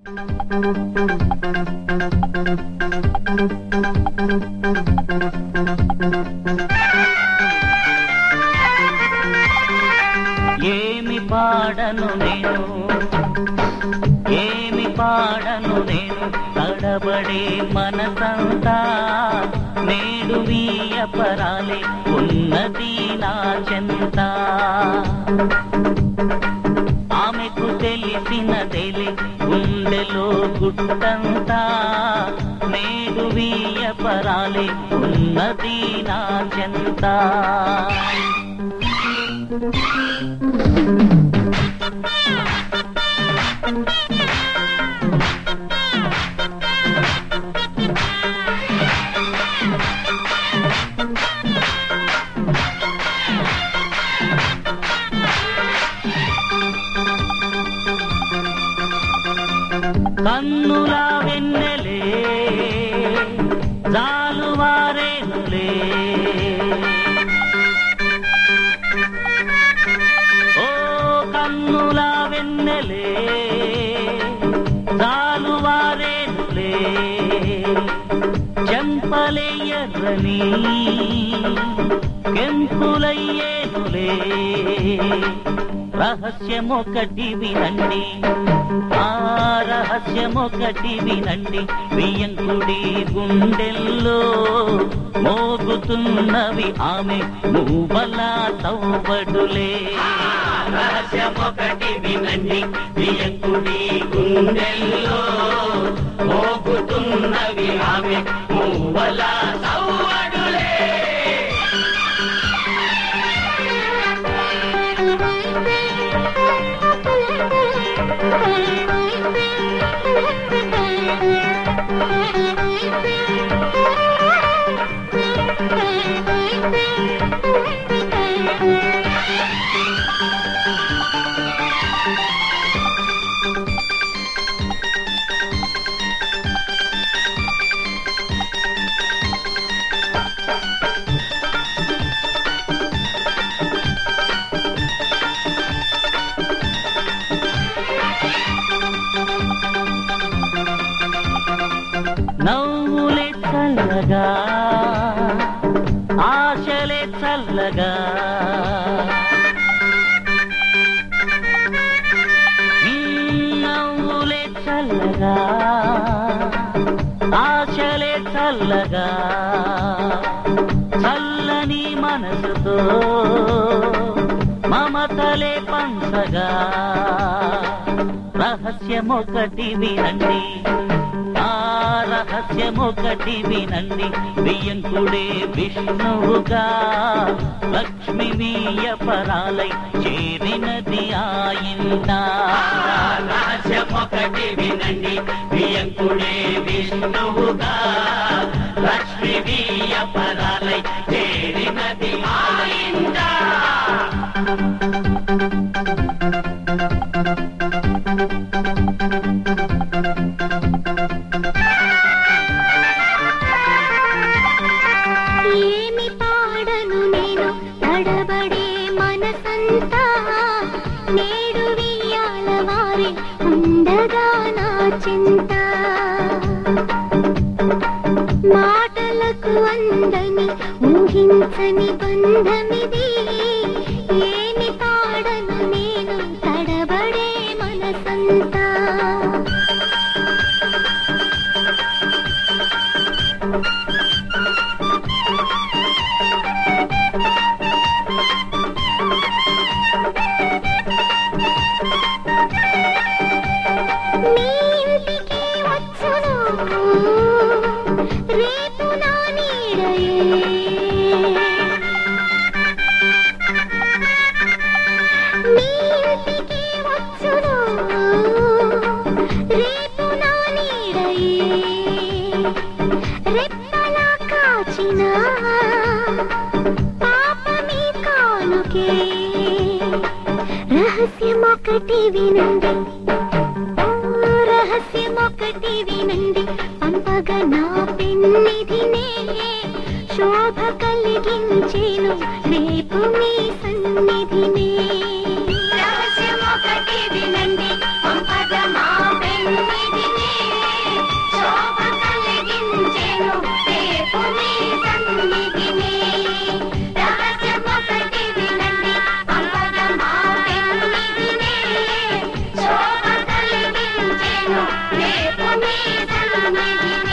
ఏమి పాడను నేను ఏమి పాడను నేను తడబడే మనసంతా నేడు వీయపరాలే ఉన్నది నా చెంత ఆమెకు తెలిసినదేలే గుండెలో గుట్టంతా నేడు వీయపరాలే ఉన్నది నా చెంత కన్నుల వెన్నెలే జాలువారేనులే ఓ కన్నుల వెన్నెలే జాలువారేనులే చెంపలెయ్యర్రని కెంపులయ్యేనులే రహస్యమొకటి వినండి ఆ రహస్యమొకటి వినండి బియ్యంకుడి గుండెల్లో మోగుతున్నవి ఆమె మూవల తవ్వడులే రహస్యమొకటి వినండి బియ్యంకుడి గుండెల్లో మోగుతున్నవి ఆమె మూవల సవ్వడులే నవ్వులే చల్లగా ఆశలే చల్లగా మ్మ్, నవ్వులే చల్లగా ఆశలే చల్లగా చల్లని మనసుతో మమతలే పంచగా రహస్యమొకటి వినండి ఆ రహస్యమొకటి వినండి బియ్యంకుడే విష్ణువుగా లక్ష్మి వీయపరాలై చేరినది ఆయింట రహస్యమొకటి వినండి బియ్యంకుడే విష్ణువుగా లక్ష్మి వీయ పదాలై చేరినది ఆయిందా ఏమి పాడను నేను తడబడే మనసంతా నేడు వియ్యాల వారి ఉండగా నా చింత మాటలకు అందని ఊహించని బంధమిది ఏమి పాడను నేను తడబడే మనసంతా నీ ఇంటికి వచ్చును రేపు నా నీడయే నీ ఇంటికి వచ్చును రేపు నా నీడయే రెప్పలా కాచిన పాపమే కానుకే రహస్యమొకటి వినండి రహస్యమొకటి వినండి పంపగా నా పెన్నిధినే శోభ కలిగించేను రేపు మీ సన్నిధినే రహస్యమొకటి వినండి పంపగా నా పెన్నిధినే కలిగించేను రేపు మీ సన్నిధినే